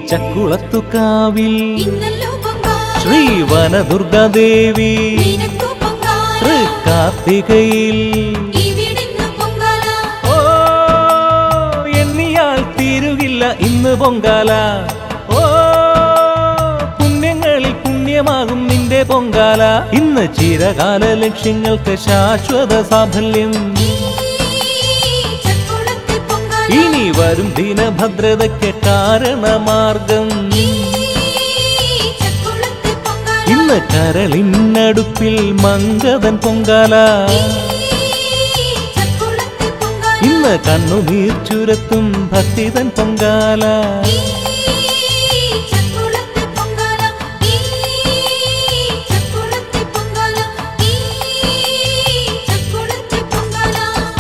ചക്കുളത്തുകാവിൽ ഇന്നല്ലോ പൊങ്കാല ശ്രീ വനദുർഗാദേവി നിനക്കു പൊങ്കാല കാർത്തികയിൽ ഇവിടുന്ന് പൊങ്കാല ഓ എണ്ണിയാൽ തീരുകില്ല ഇന്ന് പൊങ്കാല ഓ പുണ്യങ്ങളിൽ പുണ്യമാകും നിന്റെ പൊങ്കാല ഇന്ന് ചിരകാല ലക്ഷ്യങ്ങൾക്ക് ശാശ്വത സാഫല്യം ഈ ചക്കുളത്തെ പൊങ്കാല ഇനി വരും ദിനഭദ്രതയ്ക്ക് കാരണമാർഗം ഈ ചക്കുളത്തെ പൊങ്കാല ഇന്ന് കരളിനടുപ്പിൽ മങ്കതൻ പൊങ്കാല ഈ ചക്കുളത്തെ പൊങ്കാല ഇന്ന് കണ്ണുനീർ ചുരത്തും ഭക്തിതൻ പൊങ്കാല ഈ ചക്കുളത്തെ പൊങ്കാല ഈ ചക്കുളത്തെ പൊങ്കാല ഈ ചക്കുളത്തെ പൊങ്കാല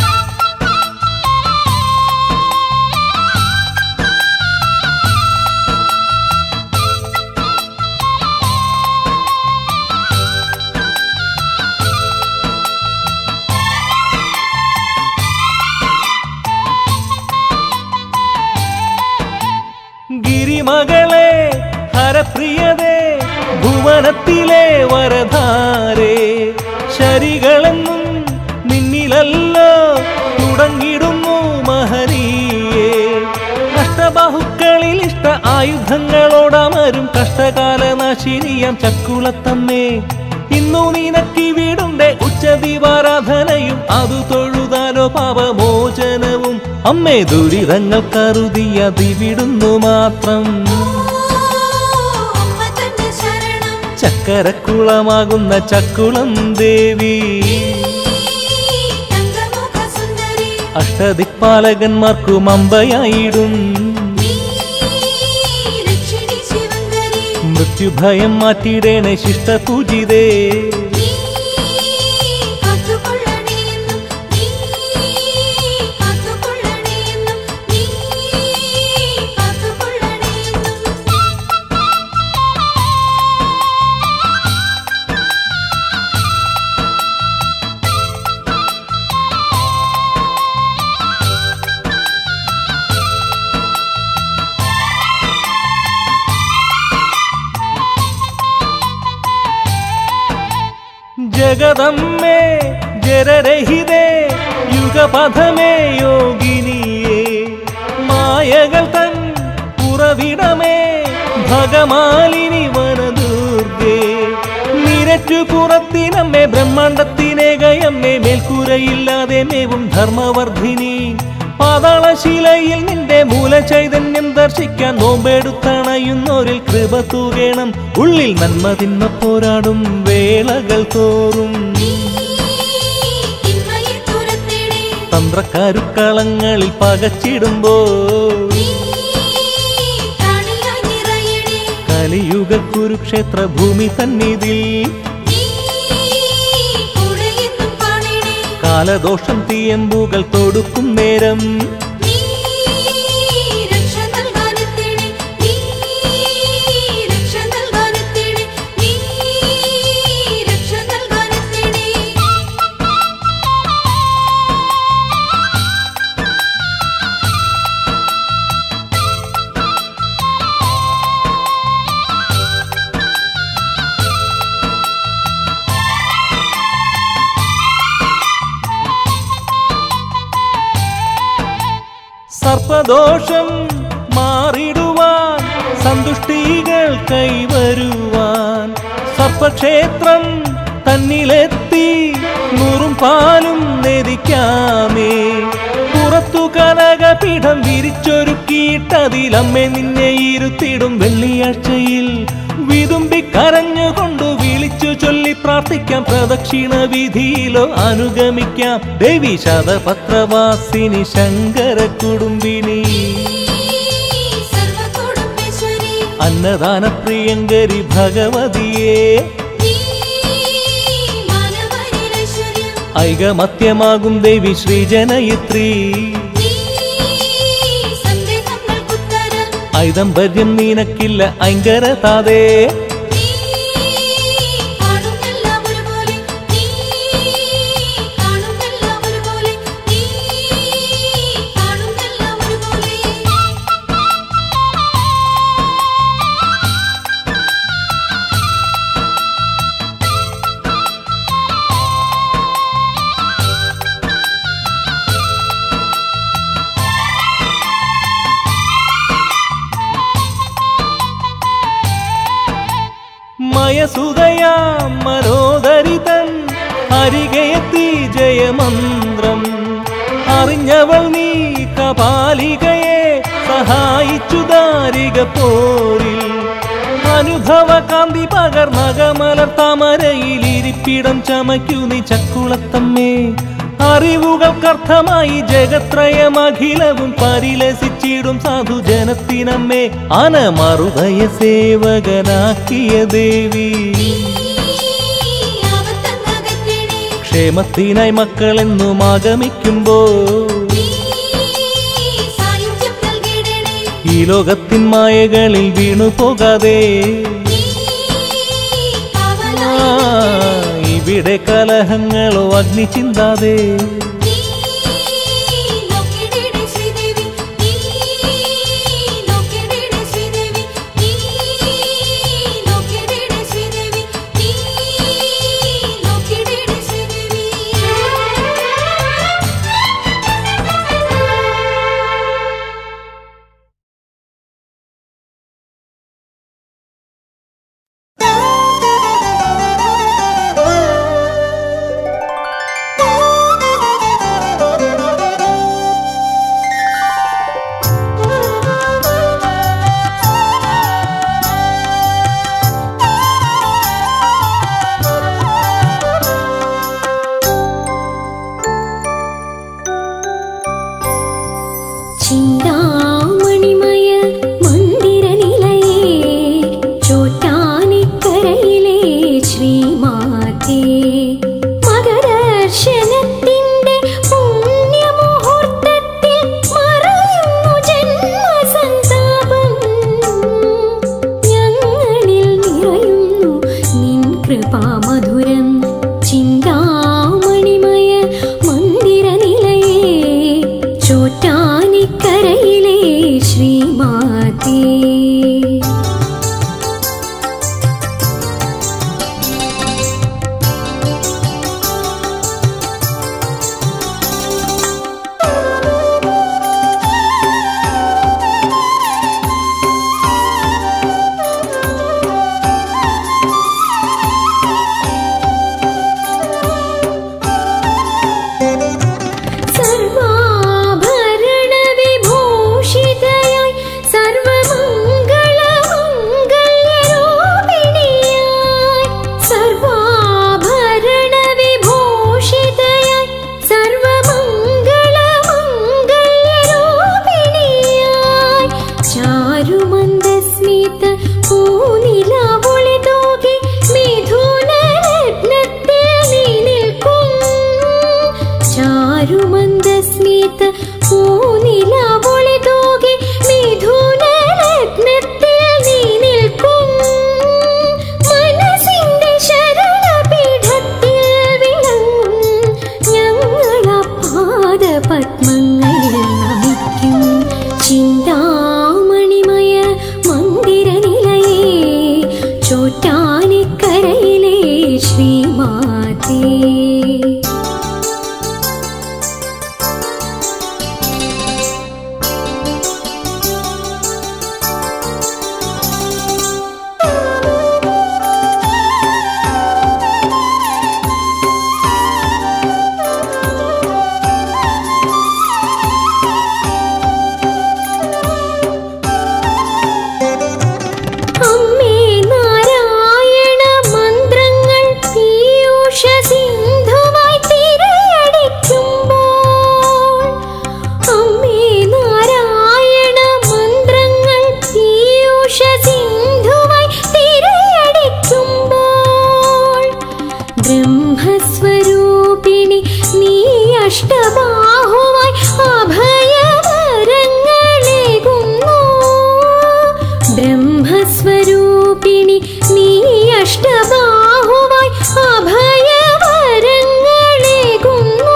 ഗിരിമകളെ ഹരപ്രിയതേ ഭുവനത്തിലെ വരധാരേ ശരികളെന്നും നിന്നിലല്ലോ തുടങ്ങിടുന്നു മഹനീയേ കഷ്ടബാഹുക്കളിൽ ഇഷ്ട ആയുധങ്ങളോടമരും കഷ്ടകാല നാശിനിയം ചക്കുളത്തമ്മേ ഇന്നു നിനക്കിവിടുണ്ട് ഉച്ചദീപാരാധനയും അതു തൊഴുതാലോ പാപമോചനവും അമ്മേ ദുരിതങ്ങൾ കരുതിയ ദിവിടുന്നു മാത്രം അമ്മ തന്നെ ശരണം ചക്കരക്കുളമാകുന്ന ചക്കുളം ദേവി തങ്കമുഖ സുന്ദരി അഷ്ടദിക്പാലകന്മാർക്കും അമ്പയായിടും നീ രക്ഷിണി ശിവങ്കരി മൃത്യുഭയം മാറ്റിടേണ ശിഷ്ടപൂജിതേ നീ കാത്തുകൊള്ളണേയെന്നും നീ കാത്തുകൊള്ളണേയെന്നും നീ കാത്തുകൊള്ളണേയെന്നും ജഗദമ്മേ ജരരഹിതേ യുഗപഥമേ യോഗിനിയേ മായകൾ തൻ ഉറവിടമേ ഭഗമാലിനി വനദുർഗേ നിരറ്റു പുറത്തിനമ്മേ ബ്രഹ്മാണ്ടത്തിനേകയമ്മേ മേൽക്കൂരയില്ലാതെ മേവും ധർമ്മവർദ്ധിനി പാതാളശിലയിൽ നിന്റെ മൂലചൈതന്യം ദർശിക്കാൻ നോമ്പെടുത്തണയുന്നോരിൽ കൃപ തൂകേണം ഉള്ളിൽ നന്മ തിന്മ പോരാടും വേളകൾ തോറും നീ തിന്മയെ തുരത്തിടേ തന്ത്രക്കാരുക്കളങ്ങളിൽ പകച്ചിടുമ്പോ നീ പ്രാണിയായി നിറയണേ കലിയുഗ കുരുക്ഷേത്ര ഭൂമി തന്നിതിൽ നീ കൂടെയെന്നും കാണണേ കാലദോഷം തീയമ്പുകൾ തൊടുക്കും നേരം നീ രക്ഷ നൽകാനെത്തേണേ നീ രക്ഷ നൽകാനെത്തേണേ നീ രക്ഷ നൽകാനെത്തേണേ സർപ്പദോഷം മാറിടുവാൻ സന്തുഷ്ടികൾ കൈവരുവാൻ സർപ്പക്ഷേത്രം തന്നിലെത്തി നൂറും പാലും നെതിക്കാമേ പുറത്തു കനകപീഠം വിരിച്ചൊരുക്കിയിട്ടതിലമ്മേ നിന്നെ ഇരുത്തിടും വെള്ളിയാഴ്ചയിൽ വിതുമ്പി കരഞ്ഞുകൊണ്ടു വിളിച്ചു ചൊല്ലി പ്രാർത്ഥിക്കാം പ്രദക്ഷിണ വിധിയിലോ അനുഗമിക്കാം ദേവി ശതപത്രവാസിനി ശങ്കര കുടുംബിനി സർവകുടുംബേശ്വരി അന്നദാന പ്രിയങ്കരി ഭഗവതിയെ നീ മാനവനിലൈശ്വര്യം ഐകമത്യമാകും ദേവി ശ്രീജനയിത്രി നീ സന്ദേഹങ്ങൾക്കുത്തരം ഐദംബര്യം നിനക്കില്ല ഐങ്കര താതേ നീ കാണുന്നെല്ലാം ഒരുപോലെ നീ കാണുന്നെല്ലാം ഒരുപോലെ നീ കാണുന്നെല്ലാം ഒരുപോലെ വയസുതയാം മനോദരിതൻ അരികെത്തി ജയമന്ത്രം അറിഞ്ഞവൾ നീ കപാലികയെ സഹായിച്ചു ദാരിക പോരിൽ അനുഭവ കാന്തി പകർന്നകമലർ താമരയിലിരിപ്പിടം ചമയ്ക്കു നീ ചക്കുളത്തമ്മേ അറിവുകൾക്കർത്ഥമായി ജഗത്രയമഖിലവും പരിലസിച്ചിടും സാധുജനത്തിനമ്മേ അനമറുതയ സേവകനാക്കിയ ദേവി നീ ആപത്തന്നകറ്റണേ ക്ഷേമത്തിനായി മക്കളെന്നും ആഗമിക്കുമ്പോ നീ സായുജ്യം നൽകിടണേ ഈ ലോകത്തിൻ മായകളിൽ വീണു പോകാതെ നീ ആ, കാവലായി ഇവിടെ കലഹങ്ങളോ അഗ്നി ചിന്താതെ നീ നോക്കിടണേ ശ്രീദേവി നീ നോക്കിടണേ ശ്രീദേവി നീ നോക്കിടണേ ശ്രീദേവി നീ നോക്കിടണേ ശ്രീദേവി ചിന്താമണിമയ മന്ദിരനിലയേ ചോറ്റാനിക്കരയിലെ ശ്രീമാതേ മകദർശനത്തിന്റെ പുണ്യമുഹൂർത്തത്തിൽ മറയുന്നു ജന്മസന്താപം ഞങ്ങളിൽ നിറയുന്നു നിൻ കൃപാമധുരം ചിന്താമണിമയ മന്ദിരനിലയേ ചോറ്റാനിക്കരയിലെ ശ്രീമാതേ സർവാഭരണവിഭൂഷിതയായി സർവമംഗളമംഗല്യരൂപിണിയായി സർവാഭരണവിഭൂഷിതയായി സർവമംഗളമംഗല്യരൂപിണിയായി ചാരുമന്ദസ്മിത പൂനിലാവൊളി തൂകി മിഥുനരത്നത്തിൽ നീ നിൽക്കും ചാരുമന്ദസ്മിത പൂനിലാവൊളി തൂകി മിഥുനരത്നത്തിൽ നീ നിൽക്കും മനസ്സിന്റെ ശരണപീഠത്തിൽ വിളങ്ങും ഞങ്ങളാ പാദപത്മങ്ങളിൽ നമിക്കും ചിന്താമണിമയ മന്ദിരനിലയേ ചോറ്റാനിക്കരയിലെ ശ്രീമാതേ അമ്മേ നാരായണ മന്ത്രങ്ങൾ പീയൂഷ സിന്ധുവായി തിരയടിക്കുമ്പോൾ അമ്മേ നാരായണ മന്ത്രങ്ങൾ പീയൂഷ സിന്ധുവായി തിരയടിക്കുമ്പോൾ ബ്രഹ്മസ്വരൂപിണി നീ അഷ്ടബാഹുവായി അഭയവരങ്ങളേകുന്നു ബ്രഹ്മസ്വരൂപിണി നീ അഷ്ടബാഹുവായി അഭയവരങ്ങളേകുന്നു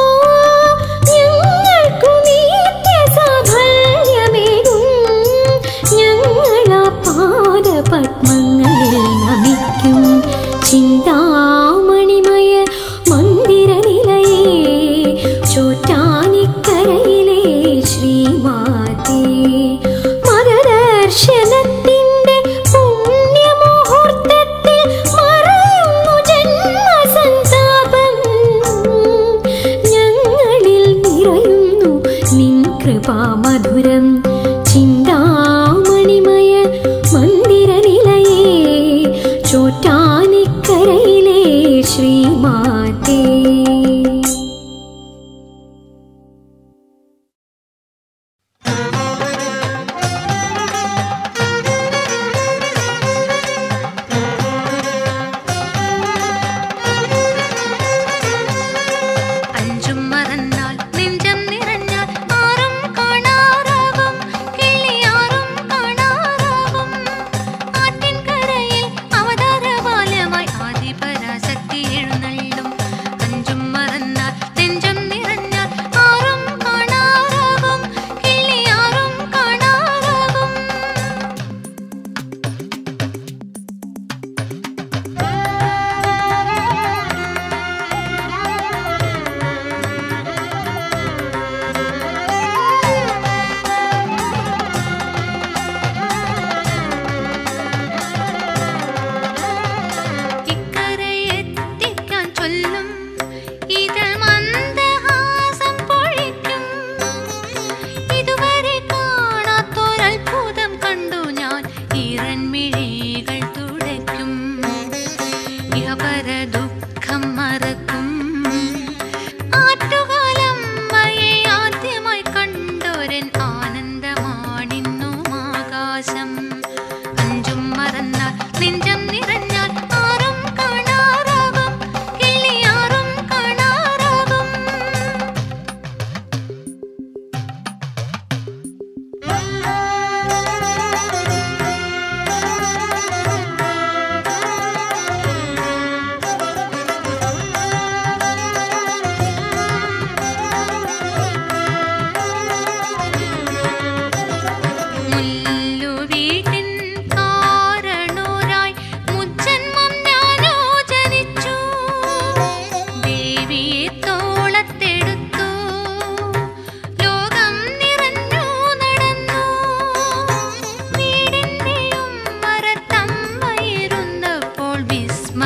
ഞങ്ങൾക്കു നിത്യസാഫല്യമേകും ഞങ്ങളാ പാദപത്മങ്ങളിൽ നമിക്കും ചിന്താമണിമയ മന്ദിരനിലയേ ചോറ്റാനിക്കരയിലെ ശ്രീമാതേ മകദർശനത്തിന്റെ പുണ്യമുഹൂർത്തത്തിൽ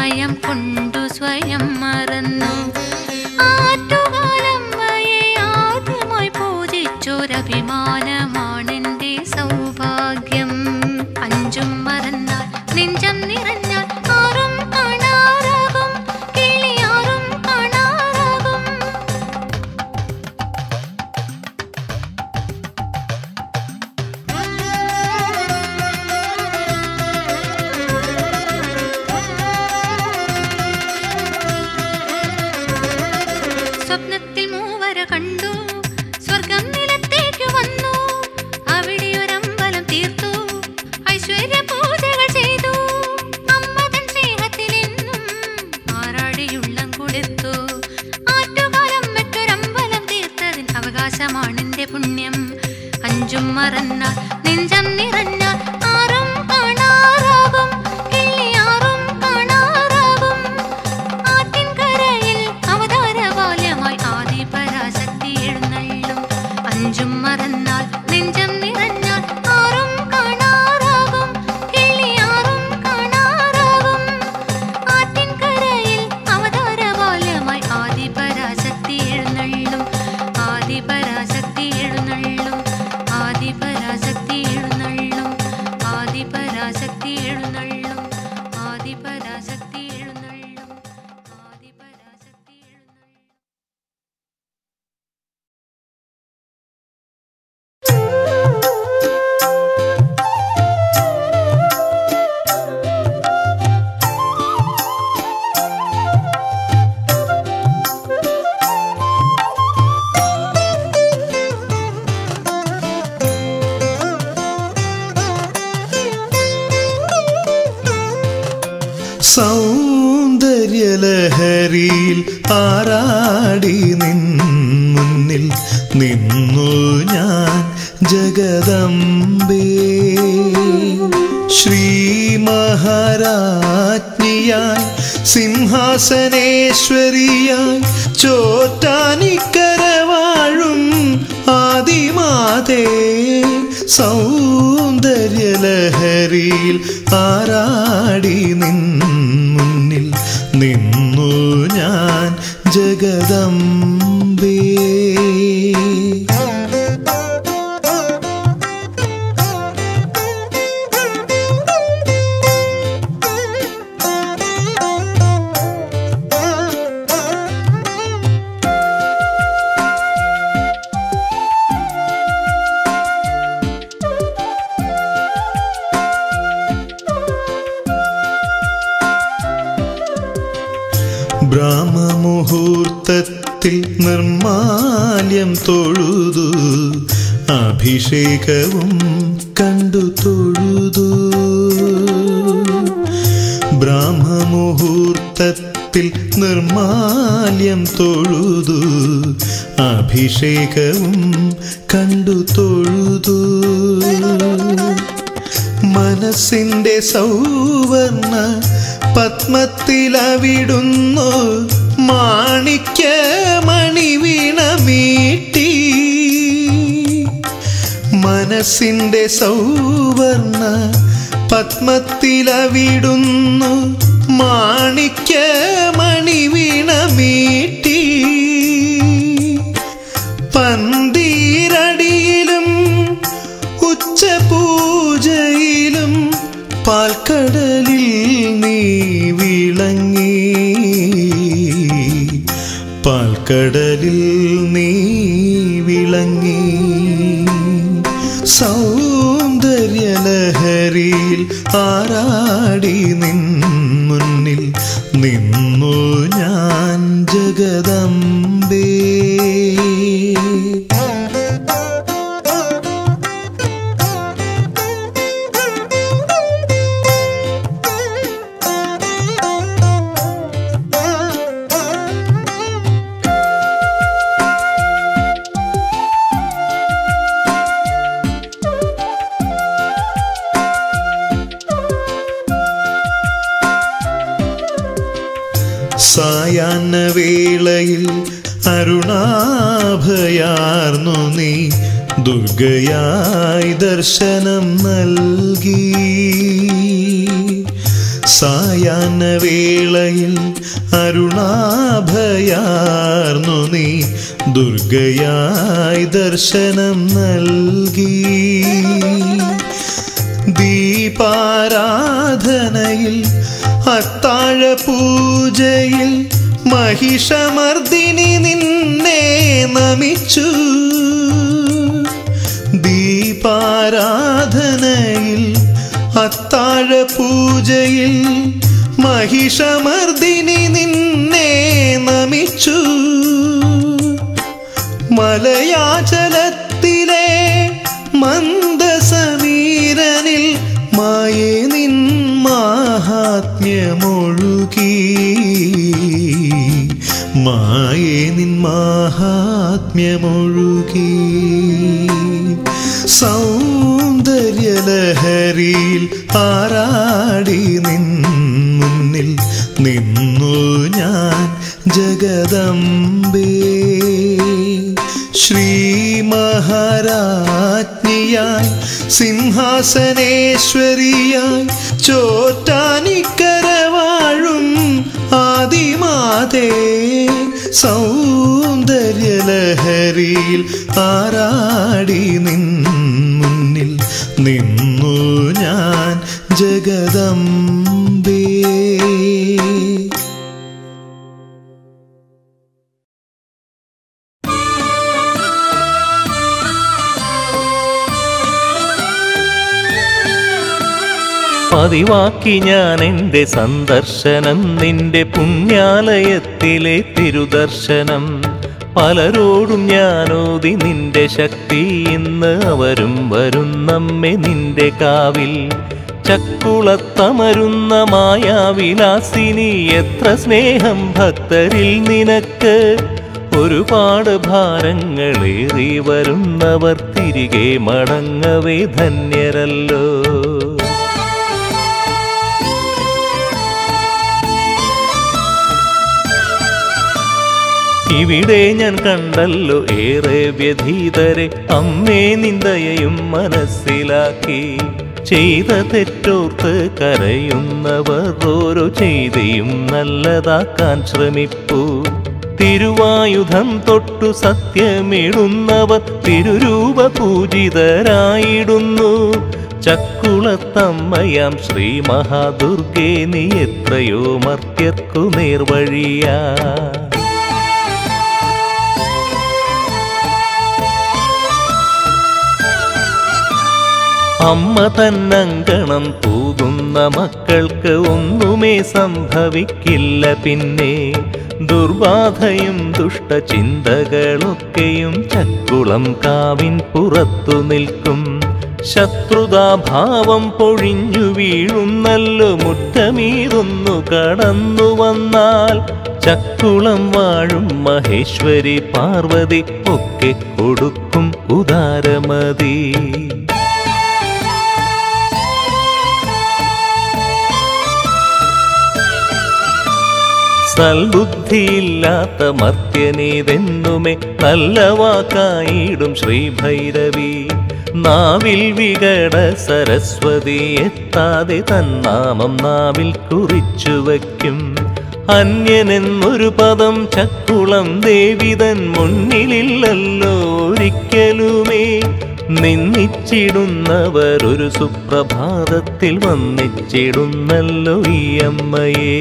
വിസ്മയം കൊണ്ടു സ്വയം മറന്നു ആറ്റുകാലമ്മയെ ആദ്യമായി പൂജിച്ചൊരഭിമാനമാണെന്റെ സൗഭാഗ്യം അഞ്ചും മറന്നാൽ നെഞ്ചം നിറഞ്ഞാൽ ആറും കാണാറാകും കിളിയാറും കാണാറാകും സ്വപ്നത്തിൽ മൂവര കണ്ടു സ്വർഗം നിലത്തേക്ക് വന്നു അവിടെ ഒരമ്പലം തീർത്തു ഐശ്വര്യ പൂജകൾ ചെയ്തു അമ്മ തൻ സ്നേഹത്തിലെന്നും ആറാടിയുള്ളം കൊടുത്തു ആറ്റുകാലം മറ്റൊരമ്പലം തീർത്തതിൻ അവകാശമാണെന്റെ പുണ്യം അഞ്ചും മറന്നാൽ നെഞ്ചം നിറഞ്ഞാൽ ആറും കാണാറാകും കിള്ളിയാറും കാണാറാകും ആറ്റിൻകരയിൽ അവതാരബാല്യമായി ആദിപരാശക്തി എഴുന്നള്ളും അഞ്ചും മറന്നാൽ നെഞ്ചം നിറഞ്ഞാൽ ആറും കാണാറാകും കിള്ളിയാറും കാണാറാകും ആറ്റിൻകരയിൽ അവതാരബാല്യമായി ആദിപരാശക്തി എഴുന്നള്ളും ആദിപരാശക്തി എഴുന്നള്ളും ആദിപരാശക്തി എഴുന്നള്ളും ആദിപരാശക്തി എഴുന്നള്ളും ആദിപരാശക്തി എഴുന്നള്ളും ആദിപരാശക്തി എഴുന്നള്ളും സൗന്ദര്യലഹരിയിൽ ആറാടി നിൻ മുന്നിൽ നിന്നു ഞാൻ ജഗദംബേ ശ്രീ മഹാരാജ്ഞിയായി സിംഹാസനേശ്വരിയായി ചോറ്റാനിക്കരവാഴും ആദിമാതേ സൗന്ദര്യലഹരിയിൽ ആറാടി നിൻ മുന്നിൽ നിന്നു ഞാൻ ജഗദംബേ ബ്രാഹ്മമുഹൂർത്തത്തിൽ നിർമാല്യം തൊഴുതു അഭിഷേകവും കണ്ടു തൊഴുതു ബ്രാഹ്മമുഹൂർത്തത്തിൽ നിർമാല്യം തൊഴുതു അഭിഷേകവും കണ്ടു തൊഴുതു മനസ്സിന്റെ സൗവർണ പത്മത്തിലവിടുന്നു മാണിക്യ മണിവീണ മീട്ടി മനസ്സിന്റെ സൗവർണ പത്മത്തിലവിടുന്നു മാണിക്യ മണിവീണ മീട്ടി പന്തീരടിയിലും ഉച്ചപൂജയിലും പാൽക്കടലിൽ നീ വിളങ്ങി പാൽക്കടലിൽ നീ വിളങ്ങി സൗന്ദര്യലഹരിയിൽ ആരാടി നിൻ മുന്നിൽ നിന്നു ഞാൻ ജഗദംബേ സായാഹ്ന വേളയിൽ അരുണാഭയാർന്നു നീ ദുർഗയായി ദർശനം നൽകി സായാഹ്നവേളയിൽ അരുണാഭയാർന്നു നീ ദുർഗയായി ദർശനം നൽകി ദീപാരാധനയിൽ അത്താഴ പൂജയിൽ മഹിഷമർദിനി നിന്നെ നമിച്ചു ദീപാരാധനയിൽ അത്താഴ പൂജയിൽ മഹിഷമർദിനി നിന്നെ നമിച്ചു മലയാചലത്തിലെ മന്ദസമീരനിൽ മായേ നിൻ മാഹാത്മ്യമൊഴുകി മായേ നിൻ മാഹാത്മ്യമൊഴുകി സൗന്ദര്യലഹരിയിൽ ആറാടി നിൻ മുന്നിൽ നിന്നു ഞാൻ ജഗദംബേ ശ്രീ മഹാരാജ്ഞിയായി സിംഹാസനേശ്വരിയായി ചോറ്റാനിക്കര വാഴും ആദിമാതേ സൗന്ദര്യലഹരിയിൽ ആറാടി നിൻ മുന്നിൽ നിന്നു ഞാൻ ജഗദംബേ പതിവാക്കി ഞാൻ എൻ്റെ സന്ദർശനം നിന്റെ പുണ്യാലയത്തിലെ തിരുദർശനം പലരോടും ഞാനോതി നിന്റെ ശക്തി ഇന്ന് അവരും വരുന്നമ്മെ നിന്റെ കാവിൽ ചക്കുളത്തമരുന്ന മായാവിലാസിനി എത്ര സ്നേഹം ഭക്തരിൽ നിനക്ക് ഒരുപാട് ഭാരങ്ങളേറി വരുന്നവർ തിരികെ മടങ്ങവേ ധന്യരല്ലോ ഇവിടെ ഞാൻ കണ്ടല്ലോ ഏറെ വ്യധീതരെ അമ്മേ നിന്ദയയും മനസ്സിലാക്കി ചെയ്ത തെറ്റോർത്ത് കരയുന്നവർ ഓരോ ചെയ്തിയും നല്ലതാക്കാൻ ശ്രമിപ്പൂ തിരുവായുധം തൊട്ടു സത്യമിടുന്നവർ തിരുരൂപ പൂജിതരായിടുന്നു ചക്കുളത്തമ്മയാം ശ്രീ മഹാദുർഗേ നീ എത്രയോ മർത്യർക്കു നേർവഴിയാ അമ്മ തന്നങ്കണം തൂകുന്ന മക്കൾക്ക് ഒന്നുമേ സംഭവിക്കില്ല പിന്നെ ദുർബാധയും ദുഷ്ടചിന്തകളൊക്കെയും ചക്കുളം കാവിൻ പുറത്തു നിൽക്കും ശത്രുതാഭാവം പൊഴിഞ്ഞു വീഴുന്നല്ലോ മുറ്റമീതൊന്നു കടന്നു വന്നാൽ ചക്കുളം വാഴും മഹേശ്വരി പാർവതി ഒക്കെ കൊടുക്കും ഉദാരമതി സൽബുദ്ധിയില്ലാത്ത മർത്യനീതെന്നുമേ നല്ല വാക്കായിടും ശ്രീഭൈരവി നാവിൽ വികട സരസ്വതി എത്താതെ തന്നാമം നാവിൽ കുറിച്ചു വയ്ക്കും അന്യനെന്നൊരു പദം ചക്കുളം ദേവിതൻ മുന്നിലില്ലല്ലോ ഒരിക്കലുമേ നിന്നിച്ചിടുന്നവർ ഒരു സുപ്രഭാതത്തിൽ വന്നിച്ചിടുന്നല്ലോ ഈ അമ്മയെ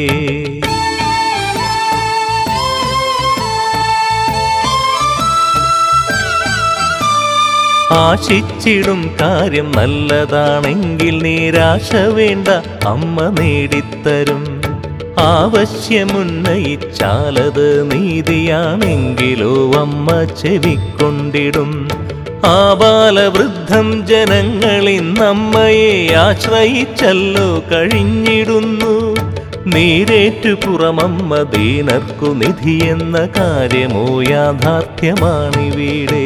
ആശിച്ചിടും കാര്യം നല്ലതാണെങ്കിൽ നിരാശ വേണ്ട അമ്മ നേടിത്തരും ആവശ്യമുന്നയിച്ചാലത് നീതിയാണെങ്കിലോ അമ്മ ചെവിക്കൊണ്ടിടും ആബാലവൃദ്ധം ജനങ്ങളിന്നമ്മയെ ആശ്രയിച്ചല്ലോ കഴിഞ്ഞിടുന്നു നീരേറ്റു പുറമമ്മ ദീനർക്കു നിധിയെന്ന കാര്യമോ യാഥാർത്ഥ്യമാണിവിടെ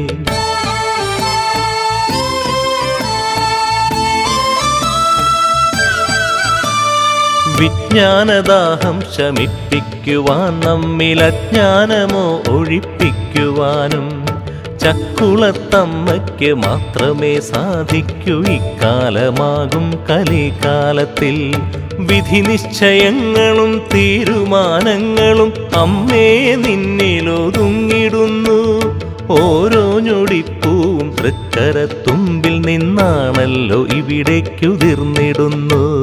വിജ്ഞാനദാഹം ശമിപ്പിക്കുവാൻ നമ്മിലജ്ഞാനമോ ഒഴിപ്പിക്കുവാനും ചക്കുളത്തമ്മയ്ക്ക് മാത്രമേ സാധിക്കൂ ഇക്കാലമാകും കലികാലത്തിൽ വിധി നിശ്ചയങ്ങളും തീരുമാനങ്ങളും അമ്മേ നിന്നിലൊതുങ്ങിടുന്നു ഓരോ ഞൊടിപ്പൂവും തൃക്കരത്തുമ്പിൽ നിന്നാണല്ലോ ഇവിടേക്കുതിർന്നിടുന്നു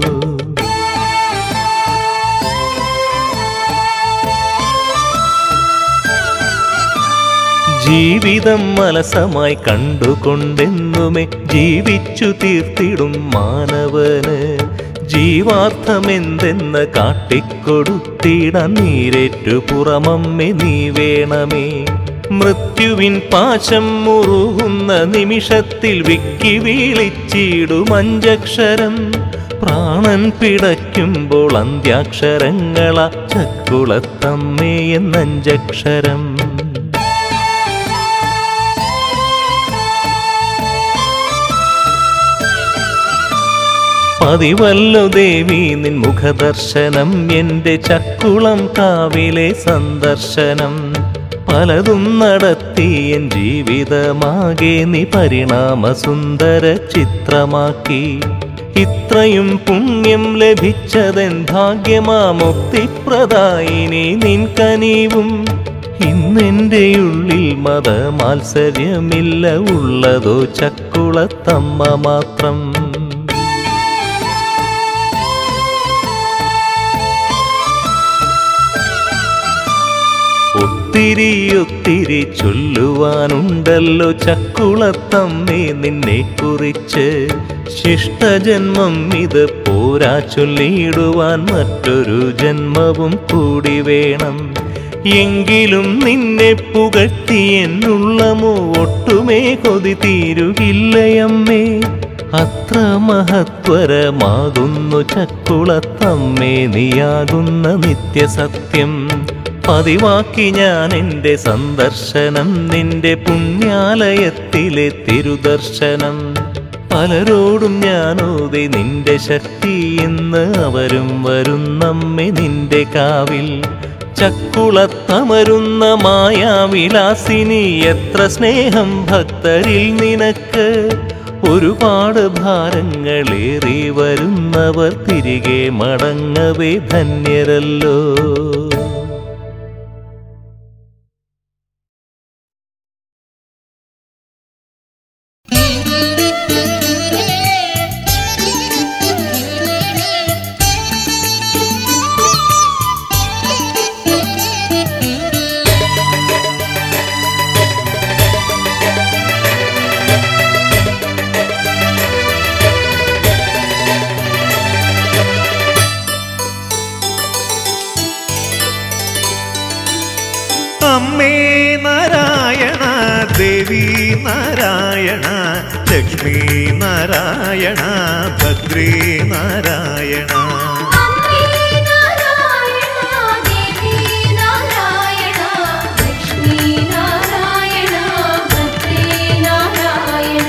ജീവിതം മലസമായി കണ്ടുകൊണ്ടെന്നുമേ ജീവിച്ചു തീർത്തിടും മാനവന് ജീവാർത്ഥമെന്തെന്ന് കാട്ടിക്കൊടുത്തിടാൻ നീരേറ്റു പുറമമ്മെ നീ വേണമേ മൃത്യുവിൻ പാശം മുറുകുന്ന നിമിഷത്തിൽ വിക്കി വീളിച്ചിടും അഞ്ചക്ഷരം പ്രാണൻ പിടയ്ക്കുമ്പോൾ അന്ത്യാക്ഷരങ്ങള ചക്കുളത്തമ്മേ എന്നഞ്ചക്ഷരം പതിവല്ലോ ദേവി നിൻ മുഖദർശനം എൻ്റെ ചക്കുളം കാവിലെ സന്ദർശനം പലതും നടത്തി എൻ ജീവിതമാകെ നീ പരിണാമ സുന്ദര ചിത്രമാക്കി ഇത്രയും പുണ്യം ലഭിച്ചതെൻ ഭാഗ്യമാമുക്തിപ്രദായിനി നിൻ കനീവും ഇന്നെൻ്റെ ഉള്ളിൽ മതമാത്സര്യമില്ല ഉള്ളതോ ചക്കുളത്തമ്മ മാത്രം ഒത്തിരി ഒത്തിരി ചൊല്ലുവാനുണ്ടല്ലോ ചക്കുളത്തമ്മേ നിന്നെ കുറിച്ച് ശിഷ്ടജന്മം ഇത് പോരാ ചൊല്ലിയിടുവാൻ മറ്റൊരു ജന്മവും കൂടി വേണം എങ്കിലും നിന്നെ പുകഴ്ത്തി എന്നുള്ളമോ ഒട്ടുമേ കൊതി തീരുകില്ലയമ്മേ അത്ര മഹത്വരമാകുന്നു ചക്കുളത്തമ്മേ നീയാകുന്ന നിത്യസത്യം പതിവാക്കി ഞാൻ എൻ്റെ സന്ദർശനം നിന്റെ പുണ്യാലയത്തിലെ തിരുദർശനം പലരോടും ഞാനോതി നിന്റെ ശക്തി എന്ന് അവരും വരുന്നമ്മേ നിന്റെ കാവിൽ ചക്കുളത്തമരുന്ന മായാവിലാസിനി എത്ര സ്നേഹം ഭക്തരിൽ നിനക്ക് ഒരുപാട് ഭാരങ്ങളേറി വരുന്നവർ തിരികെ മടങ്ങവേ ധന്യരല്ലോ അമ്മേ നാരായണ ദേവി നാരായണ ലക്ഷ്മി നാരായണ ഭദ്രേ നാരായണ അമ്മേ നാരായണ ദേവി നാരായണ ലക്ഷ്മി നാരായണ ഭദ്രേ നാരായണ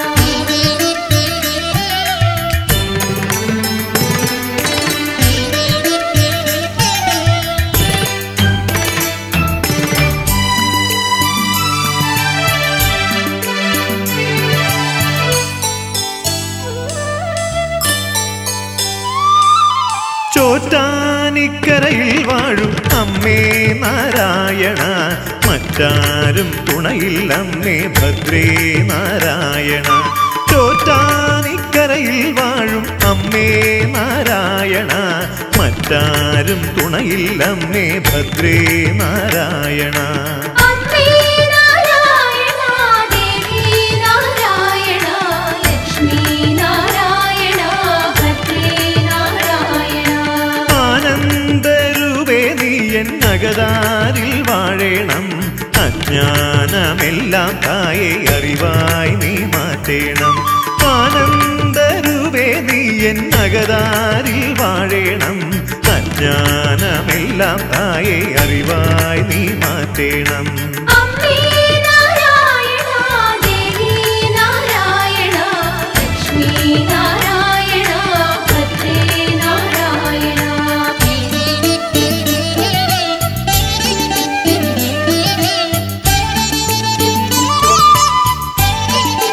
ചോറ്റാനിക്കരയിൽ വാഴും അമ്മേ നാരായണ മറ്റാരും തുണയിൽ അമ്മേ ഭദ്രേ നാരായണ ചോറ്റാനിക്കരയിൽ വാഴും അമ്മേ നാരായണ മറ്റാരും തുണയിൽ അമ്മേ ഭദ്രേ നാരായണ അമ്മേ നാരായണ ദേവി നാരായണ ലക്ഷ്മി നാരായണ ഭദ്രേ നാരായണ ആനന്ദരൂപേ നീ എന്നകതാരിൽ വാഴേണം അജ്ഞാനമെല്ലാം തായെ അറിവായി നീ മാറ്റേണം ആനന്ദരൂപേ നീ എന്നകതാരിൽ വാഴേണം അജ്ഞാനമെല്ലാം തായെ അറിവായി നീ മാറ്റേണം അമ്മേ നാരായണ ദേവി നാരായണ ലക്ഷ്മി നാരായണ ഭദ്രേ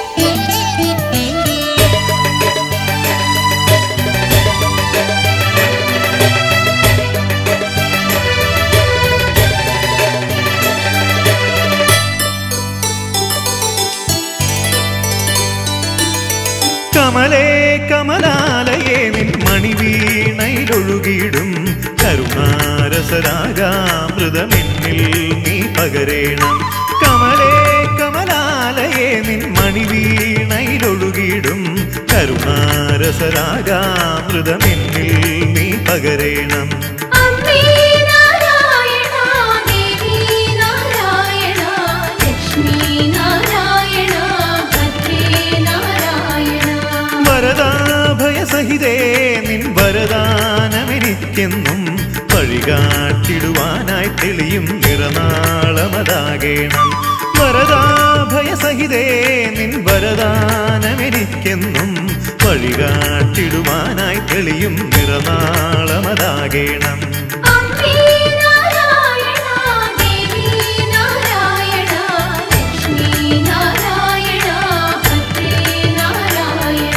നാരായണ വീണയിലൊഴുകിയിടും കരുണാരസരാഗാമൃതമെന്നിൽ നീ പകരേണം കമലേ കമലാലയെ നിൻ മണി വീണയിലൊഴുകിയിടും കരുണാരസരാഗാമൃതമെന്നിൽ നീ പകരേണം അമ്മേ നാരായണ ദേവി നാരായണ ലക്ഷ്മി നാരായണ ഭദ്രേ നാരായണ വരദാഭയസഹിതേ നിൻ വരദാനമെനിക്കെന്നും വഴികാട്ടിടുവാനായി തെളിയും നിറനാളമതാകേണം വരദാഭയസഹിതേ നിൻ വരദാനമെനിക്കെന്നും വഴികാട്ടിടുവാനായി തെളിയും നിറനാളമതാകേണം അമ്മേ നാരായണ ദേവി നാരായണ ലക്ഷ്മി നാരായണ ഭദ്രേ നാരായണ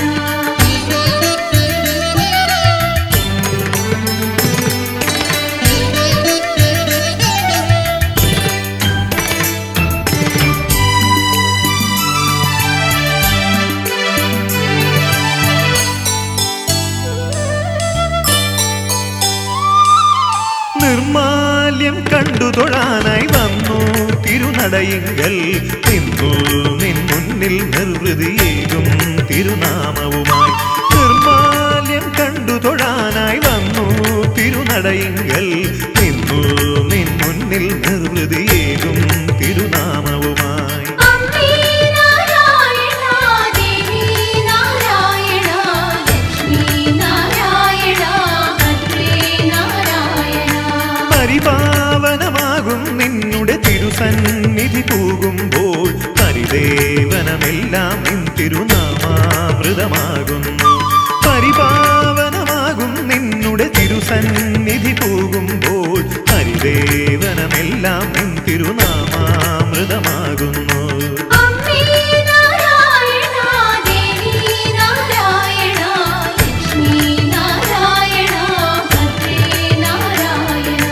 നിർമാല്യം കണ്ടു തൊഴാനായി വന്നു തിരുനടയിങ്കൽ നിന്നു നിൻ മുന്നിൽ നിർവൃതിയേകും തിരുനാമവുമായി നിർമാല്യം കണ്ടു തൊഴാനായി വന്നു തിരുനടയിങ്കൽ നിന്നു നിൻ മുന്നിൽ നിർവൃതിയേകും തിരുനാമവുമായി അമ്മേ നാരായണ ദേവി നാരായണ ലക്ഷ്മി നാരായണ ഭദ്രേ നാരായണ പരിപാവനമാകും നിന്നുടെ തിരുസന്നിധി പോകുമ്പോൾ പരിദേവനമെല്ലാം നിൻ തിരുനാമാമൃതമാകുന്നു പരിപാവനമാകും നിന്നുടെ തിരുസന്നിധി പോകുമ്പോൾ പരിദേവനമെല്ലാം നിൻ തിരുനാമാമൃതമാകുന്നു അമ്മേ നാരായണ ദേവി നാരായണ ലക്ഷ്മി നാരായണ ഭദ്രേ നാരായണ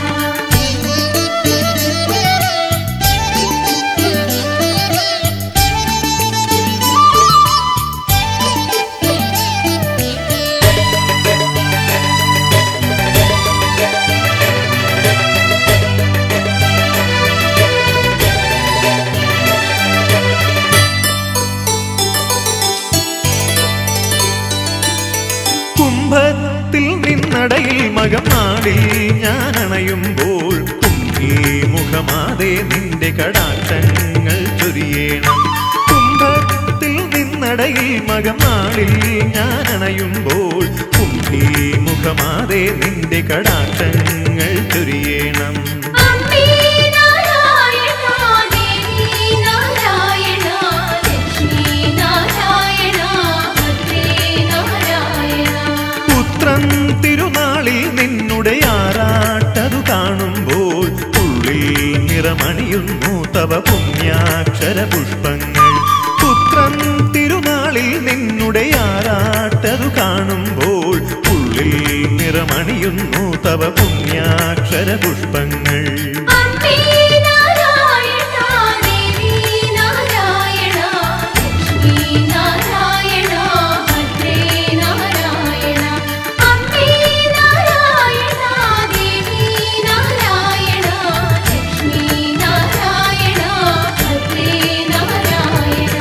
കുംഭത്തിൽ നിന്നടയിൽ മകമാടിൽ ഞാൻ അണയുമ്പോൾ കുഞ്ഞി മുഖമാതെ നിന്റെ കടാക്ഷങ്ങൾ ചൊരിയേണം കുംഭത്തിൽ നിന്നടയിൽ മകമാടിൽ ഞാൻ അണയുമ്പോൾ കുഞ്ഞി മുഖമാതെ നിന്റെ കടാക്ഷങ്ങൾ ചൊരിയേണം അമ്മേ നാരായണ ദേവി നാരായണ ലക്ഷ്മി നാരായണ ഭദ്രേ നാരായണ പുത്രൻ തിരുനാളിൽ നിന്നുടെ ആറാട്ടതു കാണുമ്പോൾ ഉള്ളിൽ നിറമണിയുന്നു തവ പുണ്യാക്ഷര പുഷ്പങ്ങൾ പുത്രൻ തിരുനാളിൽ നിന്നുടെ ആറാട്ടതു കാണുമ്പോൾ ഉള്ളിൽ നിറമണിയുന്നു തവ പുണ്യാക്ഷര പുഷ്പങ്ങൾ അമ്മേ നാരായണ ദേവി നാരായണ ലക്ഷ്മി നാരായണ ഭദ്രേ നാരായണ അമ്മേ നാരായണ ദേവി നാരായണ ലക്ഷ്മി നാരായണ ഭദ്രേ നാരായണ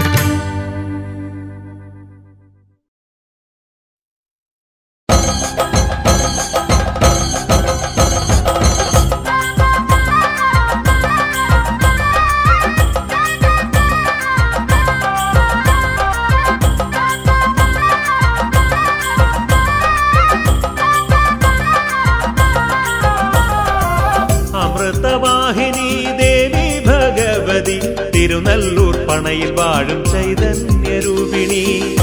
അമൃതവാഹിനി ദേവി ഭഗവതി തിരുനല്ലൂർ പണയിൽ വാഴും ചൈതന്യരൂപിണി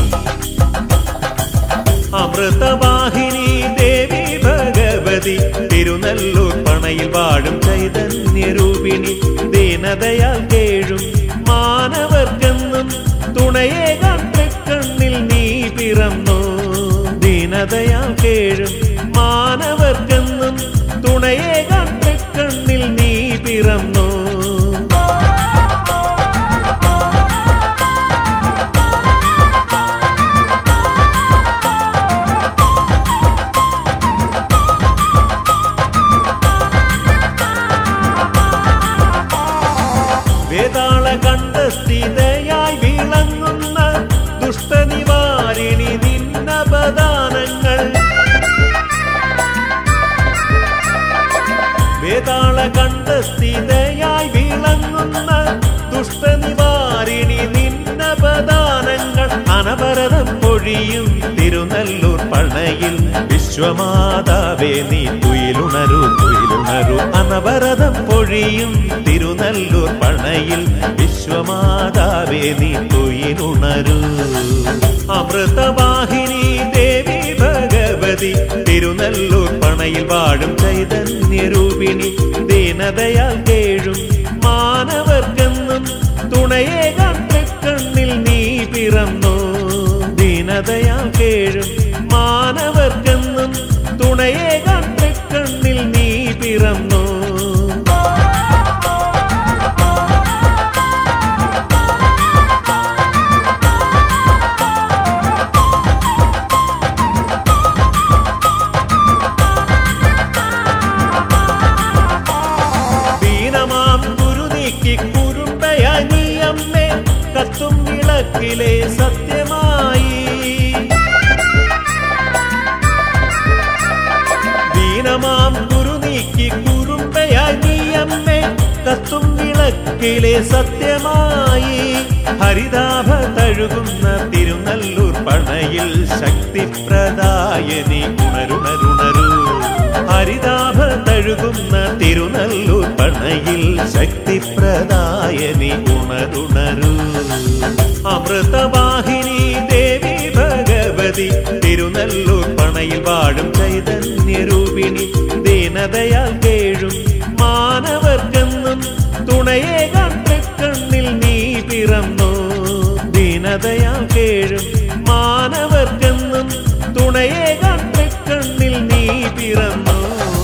അമൃതവാഹിനി ദേവി ഭഗവതി തിരുനല്ലൂർ പണയിൽ വാഴും ചൈതന്യരൂപിണി ദീനതയാൽ കേഴും മാനവർക്കെന്നും തുണയേകാൻ കണ്ണിൽ നീ പിറന്നു ദീനതയാൽ കേഴും മാനവർക്കെന്നും തുണയേകാൻ കണ്ണിൽ നീ പിറന്നു വിശ്വമാതാവേ നീ തുയിലുണരൂ തുയിലുണരൂ അനവരതം പൊഴിയും തിരുനല്ലൂർ പണയിൽ വിശ്വമാതാവേ നീ തുയിലുണരൂ അമൃതവാഹിനി ദേവി ഭഗവതി തിരുനല്ലൂർ പണയിൽ വാഴും ചൈതന്യരൂപിണി ദീനതയാൽ കേഴും മാനവർക്കെന്നും തുണയേകാൻ കണ്ണിൽ നീ പിറന്നു ദീനതയാൽ കേഴും മാനവർക്കെന്നും തുണയേകാൻ കണ്ണിൽ നീ പിറന്നു ദീനമാം ഗുരു നീക്കി കുരുമ്പയായി നീ അമ്മേ കത്തും വിളക്കിലെ സത്യമായി ദീനമാം ഗുരു നീക്കി കുരുമ്പയായി നീ അമ്മേ കത്തും വിളക്കിലെ സത്യമായി ഹരിതാഭ തഴുകുന്ന തിരുനല്ലൂർ പണയിൽ ശക്തിപ്രദായനി ഉണരുണരുണരൂ ഹരിതാഭ തഴുകുന്ന തിരുനല്ലൂർ പണയിൽ ശക്തിപ്രദായനി ഉണരുണരൂ അമൃതവാഹിനി ദേവി ഭഗവതി തിരുനല്ലൂർ പണയിൽ വാഴും ചൈതന്യരൂപിണി ദീനതയാൽ കേഴും മാനവർക്കെന്നും തുണയേകാൻ കണ്ണിൽ നീ പിറന്നു ദീനതയാൽ കേഴും മാനവർക്കെന്നും തുണയേകാൻ കണ്ണിൽ നീ പിറന്നു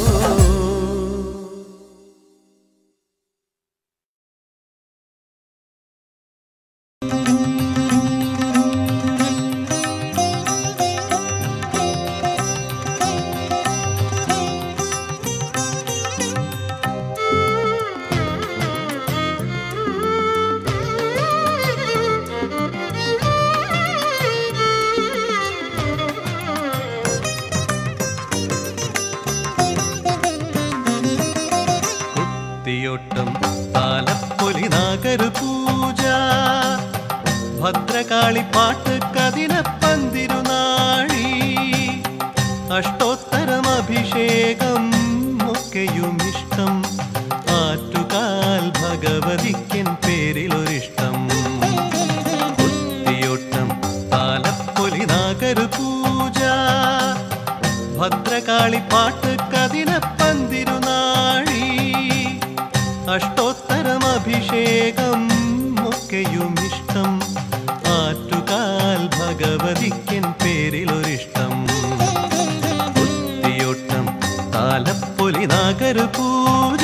കുത്തിയോട്ടം താലപ്പൊലി നാഗരു പൂജ ഭദ്രകാളി പാട്ട് കതിന പന്തിരുനാഴി അഷ്ടോത്തരം അഭിഷേകം ഒക്കെയും ഇഷ്ടം ആറ്റുകാൽ ഭഗവതിക്കൻ പേരിലൊരിഷ്ടം കുത്തിയോട്ടം താലപ്പൊലി നാഗരു പൂജ ഭദ്രകാളി പാട്ട് കതിന പന്തിരുനാഴി അഷ്ടോത്തരം അഭിഷേകം ഒക്കെയും ഇഷ്ടം ആറ്റുകാൽ ഭഗവതിക്കൻ പേരിലൊരിഷ്ടം കുത്തിയോട്ടം താലപ്പൊലി നാഗരു പൂജ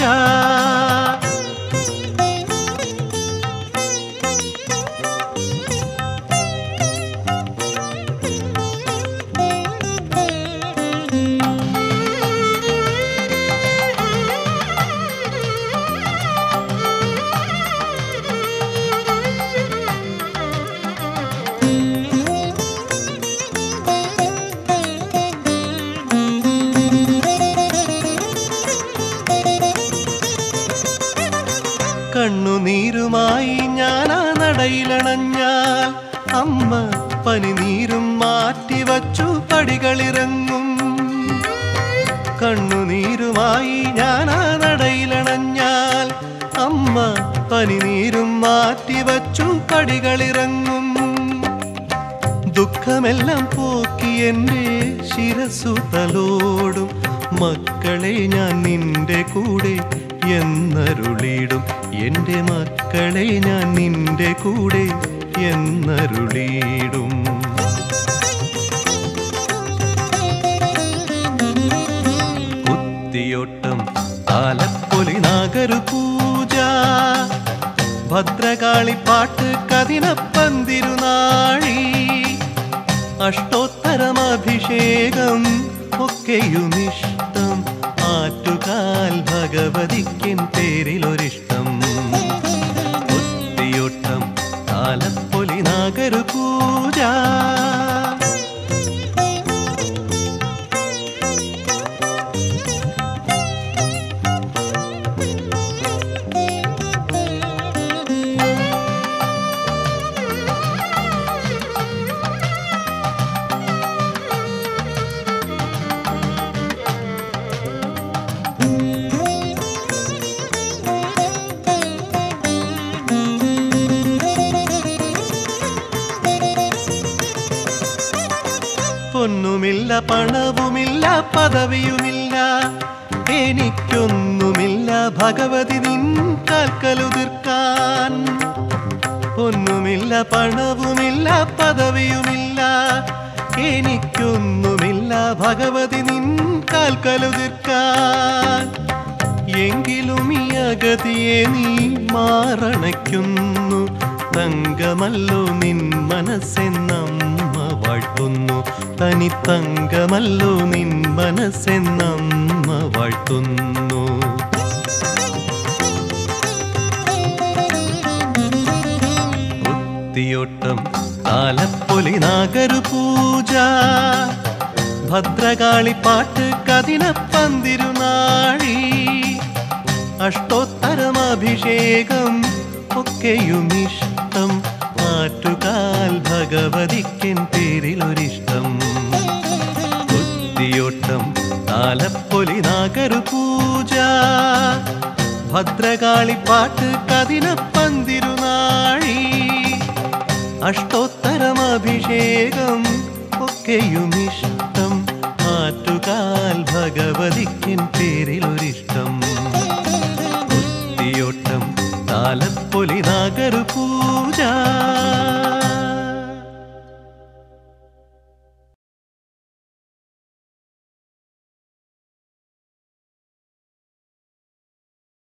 കണ്ണുനീരുമായി ഞാനാ നടയിലണഞ്ഞാൽ അമ്മ പനിനീരും മാറ്റിവച്ചു പടികളിറങ്ങും കണ്ണുനീരുമായി ഞാനാ നടയിലണഞ്ഞാൽ അമ്മ പനിനീരും മാറ്റിവച്ചു പടികളിറങ്ങും ദുഃഖമെല്ലാം പോക്കി എൻ്റെ ശിരസു തലോടും മക്കളെ ഞാൻ നിന്റെ കൂടെ എന്നരുളിയിടും എൻ്റെ മക്കളെ ഞാൻ നിന്റെ കൂടെ എന്നരുളിയിടും കുത്തിയോട്ടം താലപ്പൊലി നാഗരു പൂജ ഭദ്രകാളി പാട്ട് കതിന പന്തിരുനാഴി അഷ്ടോത്തരം അഭിഷേകം ഒക്കെയുമിഷ്ടം ആറ്റുകാൽ ഭഗവതിക്കൻ പേരിലൊരിഷ്ടം കുത്തിയോട്ടം താലപ്പൊലി നാഗരു പൂജ പണവുമില്ല പദവിയുമില്ല എനിക്കൊന്നുമില്ല ഭഗവതി നിൻ കാൽക്കലുതിർക്കാൻ ഒന്നുമില്ല പണവുമില്ല പദവിയുമില്ല എനിക്കൊന്നുമില്ല ഭഗവതി നിൻ കാൽക്കലുതിർക്കാൻ എങ്കിലും ഈ അഗതിയെ നീ മാറണയ്ക്കുന്നു തങ്കമല്ലോ നിൻ മനസ്സെന്നമ്മ വാഴ്ത്തുന്നു തനി തങ്കമല്ലോ നിൻ മനസ്സെന്നമ്മ വാഴ്ത്തുന്നു വൃത്തിയോട്ടം താലപ്പൊലി നാഗരു പൂജ ഭദ്രകാളി പാട്ട് കതിനപ്പന്തിരുനാഴി അഷ്ടോത്തരമഭിഷേകം ഒക്കെയും ഇഷ്ടം മാറ്റുകാൽ ഭഗവതിക്കൻ പേരിലൊരിഷ്ടം ബുദ്ധിയോട്ടം താലപ്പൊലി നാഗരു പൂജ ഭദ്രകാളി പാട്ട് കതിനപ്പന്തിരുനാഴി അഷ്ടോത്തരമഭിഷേകം ഒക്കെയും ഇഷ്ടം മാറ്റുകാൽ ഭഗവതിക്കൻ പേരിലൊരിഷ്ടം ബുദ്ധിയോട്ടം താലപ്പൊലി നാഗരു പൂജ